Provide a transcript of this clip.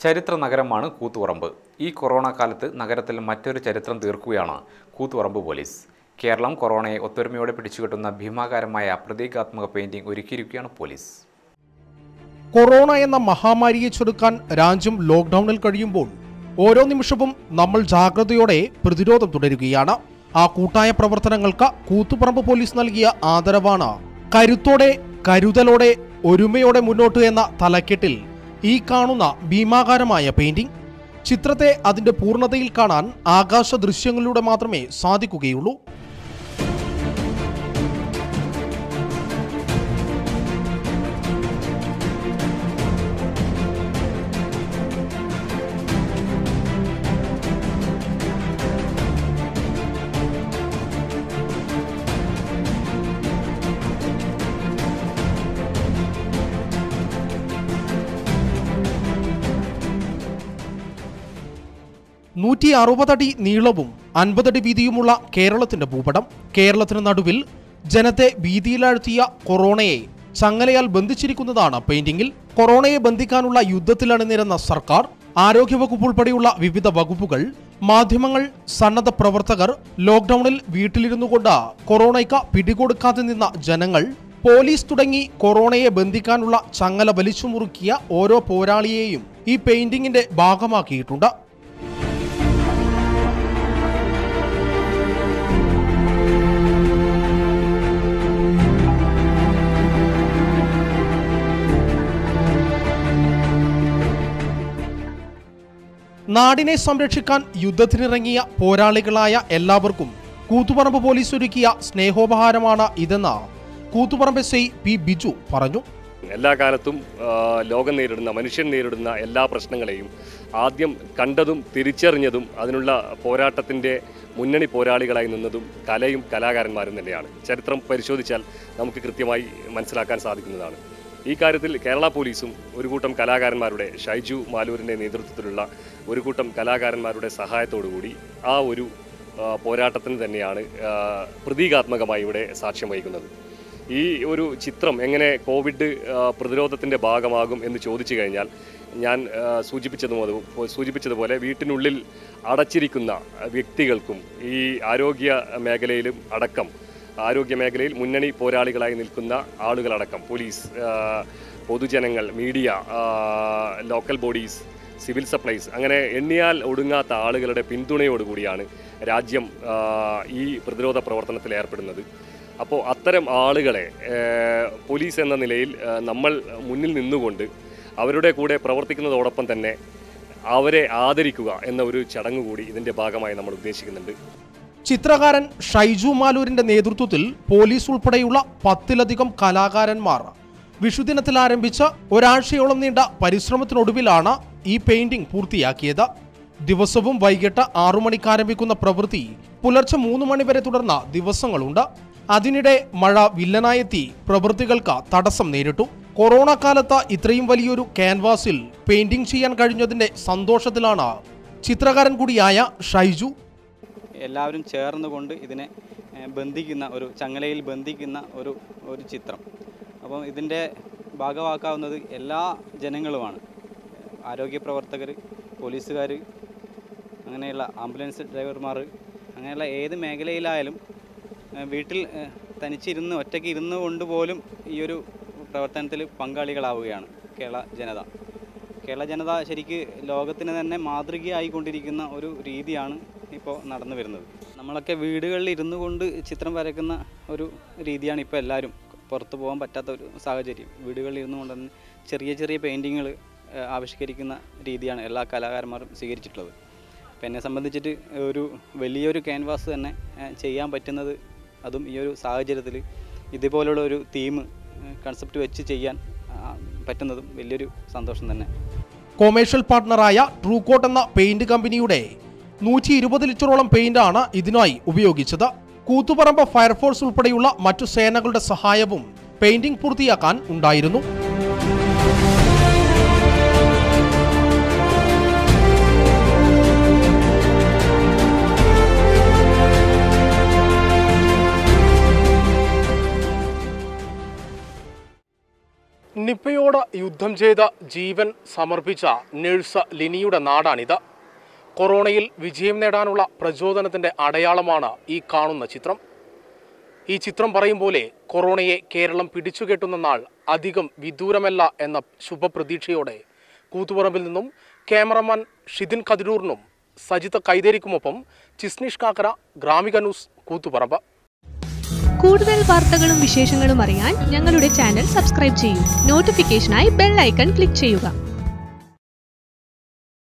ചരിത്ര നഗരമാണ് കൂത്തുപറമ്പ് ഈ കൊറോണ കാലത്ത് നഗരത്തിൽ മറ്റൊരു ചരിത്രം തീർക്കുകയാണ് കൂത്തുപറമ്പ് പോലീസ് കേരളം കൊറോണയെ ഒത്തൊരുമയോടെ പിടിച്ചുകെട്ടുന്ന ഭീമാകാരമായ പ്രതീകാത്മക പെയിന്റിംഗ് ഒരുക്കിയിരിക്കുകയാണ് പോലീസ് കൊറോണ എന്ന മഹാമാരിയെ ചെറുക്കാൻ രാജ്യം ലോക്ക്ഡൌണിൽ കഴിയുമ്പോൾ ഓരോ നിമിഷവും നമ്മൾ ജാഗ്രതയോടെ പ്രതിരോധം തുടരുകയാണ് ആ കൂട്ടായ പ്രവർത്തനങ്ങൾക്ക് കൂത്തുപറമ്പ് പോലീസ് നൽകിയ ആദരവാണ് കരുത്തോടെ കരുതലോടെ ഒരുമയോടെ മുന്നോട്ട് എന്ന തലക്കെട്ടിൽ ഈ കാണുന്ന ഭീമാകാരമായ പെയിന്റിംഗ് ചിത്രത്തെ അതിന്റെ പൂർണ്ണതയിൽ കാണാൻ ആകാശ ദൃശ്യങ്ങളിലൂടെ മാത്രമേ സാധിക്കുകയുള്ളൂ നൂറ്റി അറുപതടി നീളവും അൻപതടി വീതിയുമുള്ള കേരളത്തിന്റെ ഭൂപടം കേരളത്തിന് നടുവിൽ ജനത്തെ ഭീതിയിലാഴ്ത്തിയ കൊറോണയെ ചങ്ങലയാൽ ബന്ധിച്ചിരിക്കുന്നതാണ് പെയിന്റിംഗിൽ കൊറോണയെ ബന്ധിക്കാനുള്ള യുദ്ധത്തിലണിനിരുന്ന സർക്കാർ ആരോഗ്യവകുപ്പ് ഉൾപ്പെടെയുള്ള വിവിധ വകുപ്പുകൾ മാധ്യമങ്ങൾ സന്നദ്ധ പ്രവർത്തകർ ലോക്ക്ഡൌണിൽ വീട്ടിലിരുന്നു കൊണ്ട് കൊറോണയ്ക്ക് പിടികൊടുക്കാതെ നിന്ന ജനങ്ങൾ പോലീസ് തുടങ്ങി കൊറോണയെ ബന്ധിക്കാനുള്ള ചങ്ങല വലിച്ചു മുറുക്കിയ ഓരോ പോരാളിയെയും ഈ പെയിന്റിംഗിന്റെ ഭാഗമാക്കിയിട്ടുണ്ട് നാടിനെ സംരക്ഷിക്കാൻ യുദ്ധത്തിനിറങ്ങിയ പോരാളികളായ എല്ലാവർക്കും കൂത്തുപറമ്പ് പോലീസ് ഒരുക്കിയ സ്നേഹോപഹാരമാണ് ഇതെന്ന് Koothuparamba S I P Biju പറഞ്ഞു എല്ലാ കാലത്തും ആ, ലോകം നേരിടുന്ന മനുഷ്യൻ നേരിടുന്ന എല്ലാ പ്രശ്നങ്ങളെയും ആദ്യം കണ്ടതും തിരിച്ചറിഞ്ഞതും അതിനുള്ള പോരാട്ടത്തിൻ്റെ മുന്നണി പോരാളികളായി നിന്നതും കലയും കലാകാരന്മാരും തന്നെയാണ് ചരിത്രം പരിശോധിച്ചാൽ നമുക്ക് കൃത്യമായി മനസ്സിലാക്കാൻ സാധിക്കുന്നതാണ് ഈ കാര്യത്തിൽ കേരള പോലീസും ഒരു കൂട്ടം കലാകാരന്മാരുടെ ഷൈജു മാലൂരിൻ്റെ നേതൃത്വത്തിലുള്ള ഒരു കൂട്ടം കലാകാരന്മാരുടെ സഹായത്തോടുകൂടി ആ ഒരു ആ, പോരാട്ടത്തിന് തന്നെയാണ് ആ, പ്രതീകാത്മകമായി ഇവിടെ സാക്ഷ്യം വഹിക്കുന്നത് ഈ ഒരു ചിത്രം എങ്ങനെ കോവിഡ് ആ, പ്രതിരോധത്തിൻ്റെ ഭാഗമാകും എന്ന് ചോദിച്ചു കഴിഞ്ഞാൽ ഞാൻ ആ, സൂചിപ്പിച്ചതുപോലെ സൂചിപ്പിച്ചതുപോലെ വീട്ടിനുള്ളിൽ അടച്ചിരിക്കുന്ന വ്യക്തികൾക്കും ഈ ആരോഗ്യ മേഖലയിലും അടക്കം ആരോഗ്യ മേഖലയിൽ മുന്നണി പോരാളികളായി നിൽക്കുന്ന ആളുകളടക്കം പോലീസ് ആ, പൊതുജനങ്ങൾ മീഡിയ ആ, ലോക്കൽ ബോഡീസ് സിവിൽ സപ്ലൈസ് അങ്ങനെ എണ്ണിയാൽ ഒടുങ്ങാത്ത ആളുകളുടെ പിന്തുണയോടുകൂടിയാണ് രാജ്യം ആ, ഈ പ്രതിരോധ പ്രവർത്തനത്തിൽ ഏർപ്പെടുന്നത് അപ്പോൾ അത്തരം ആളുകളെ ഏഹ്, പോലീസ് എന്ന നിലയിൽ ഏഹ്, നമ്മൾ മുന്നിൽ നിന്നുകൊണ്ട് അവരുടെ കൂടെ പ്രവർത്തിക്കുന്നതോടൊപ്പം തന്നെ അവരെ ആദരിക്കുക എന്ന ഒരു ചടങ്ങ് കൂടി ഇതിൻ്റെ ഭാഗമായി നമ്മൾ ഉദ്ദേശിക്കുന്നുണ്ട് ചിത്രകാരൻ ഷൈജു മാലൂരിന്റെ നേതൃത്വത്തിൽ പോലീസ് ഉൾപ്പെടെയുള്ള പത്തിലധികം കലാകാരന്മാർ വിഷുദിനത്തിൽ ആരംഭിച്ച ഒരാഴ്ചയോളം നീണ്ട പരിശ്രമത്തിനൊടുവിലാണ് ഈ പെയിന്റിംഗ് പൂർത്തിയാക്കിയത് ദിവസവും വൈകിട്ട് ആറു മണിക്ക് ആരംഭിക്കുന്ന പ്രവൃത്തി പുലർച്ചെ മൂന്ന് മണി വരെ തുടർന്ന ദിവസങ്ങളുണ്ട് അതിനിടെ മഴ വില്ലനായെത്തി പ്രവൃത്തികൾക്ക് തടസ്സം നേരിട്ടു കൊറോണ കാലത്ത് ഇത്രയും വലിയൊരു ക്യാൻവാസിൽ പെയിന്റിംഗ് ചെയ്യാൻ കഴിഞ്ഞതിന്റെ സന്തോഷത്തിലാണ് ചിത്രകാരൻ കൂടിയായ ഷൈജു എല്ലാവരും ചേർന്നുകൊണ്ട് ഇതിനെ ഏഹ്, ബന്ധിക്കുന്ന ഒരു ചങ്ങലയിൽ ബന്ധിക്കുന്ന ഒരു ഒരു ചിത്രം അപ്പം ഇതിൻ്റെ ഭാഗമാക്കാവുന്നത് എല്ലാ ജനങ്ങളുമാണ് ആരോഗ്യ പ്രവർത്തകർ പോലീസുകാർ അങ്ങനെയുള്ള ആംബുലൻസ് ഡ്രൈവർമാർ അങ്ങനെയുള്ള ഏത് മേഖലയിലായാലും ഏഹ്, വീട്ടിൽ ഏഹ്, തനിച്ചിരുന്ന് ഒറ്റയ്ക്ക് ഇരുന്നു കൊണ്ട് പോലും ഈ ഒരു പ്രവർത്തനത്തിൽ പങ്കാളികളാവുകയാണ് കേരള ജനത കേരള ജനത ശരിക്ക് ലോകത്തിന് തന്നെ മാതൃകയായിക്കൊണ്ടിരിക്കുന്ന ഒരു രീതിയാണ് ഇപ്പോൾ നടന്നു വരുന്നത് നമ്മളൊക്കെ വീടുകളിൽ ഇരുന്നു കൊണ്ട് ചിത്രം വരയ്ക്കുന്ന ഒരു രീതിയാണ് ഇപ്പോൾ എല്ലാവരും പുറത്തു പോകാൻ പറ്റാത്ത ഒരു സാഹചര്യം വീടുകളിൽ ഇരുന്നു കൊണ്ട് തന്നെ ചെറിയ ചെറിയ പെയിൻറ്റിങ്ങുകൾ ആവിഷ്കരിക്കുന്ന രീതിയാണ് എല്ലാ കലാകാരന്മാരും സ്വീകരിച്ചിട്ടുള്ളത് അപ്പോൾ എന്നെ സംബന്ധിച്ചിട്ട് ഒരു വലിയൊരു ക്യാൻവാസ് തന്നെ ഏഹ്, ചെയ്യാൻ പറ്റുന്നത് അതും ഈ ഒരു സാഹചര്യത്തിൽ ഇതുപോലുള്ള ഒരു തീം കൺസെപ്റ്റ് വെച്ച് ചെയ്യാൻ ആ, പറ്റുന്നതും വലിയൊരു സന്തോഷം തന്നെ കൊമേഴ്ഷ്യൽ പാർട്ട്ണറായ ട്രൂകോട്ട് എന്ന പെയിന്റ് കമ്പനിയുടെ നൂറ്റി ഇരുപത് ലിറ്ററോളം പെയിന്റാണ് ഇതിനായി ഉപയോഗിച്ചത് കൂത്തുപറമ്പ് ഫയർഫോഴ്സ് ഉൾപ്പെടെയുള്ള മറ്റു സേനകളുടെ സഹായവും പെയിന്റിംഗ് പൂർത്തിയാക്കാൻ ഉണ്ടായിരുന്നു നിപ്പയോട് കോവിഡിനോട് യുദ്ധം ചെയ്ത് ജീവൻ സമർപ്പിച്ച നഴ്സ് ലിനിയുടെ നാടാണിത് കൊറോണയിൽ വിജയം നേടാനുള്ള പ്രചോദനത്തിന്റെ അടയാളമാണ് ഈ കാണുന്ന ചിത്രം ഈ ചിത്രം പറയും പോലെ കൊറോണയെ കേരളം പിടിച്ചുകെട്ടുന്ന നാൾ അധികം വിദൂരമല്ല എന്ന ശുഭപ്രതീക്ഷയോടെ കൂത്തുപറമ്പിൽ നിന്നും ക്യാമറമാൻ ഷിദിൻ കതിരൂറിനും സജിത കൈതേരിക്കുമൊപ്പം ചിസ്നിഷ് കാക്കര ഗ്രാമിക ന്യൂസ് കൂത്തുപറമ്പ് കൂടുതൽ വാർത്തകളും വിശേഷങ്ങളും അറിയാൻ ഞങ്ങളുടെ ചാനൽ സബ്സ്ക്രൈബ് ചെയ്യൂ നോട്ടിഫിക്കേഷനായി ബെൽ ഐക്കൺ ക്ലിക്ക് ചെയ്യുക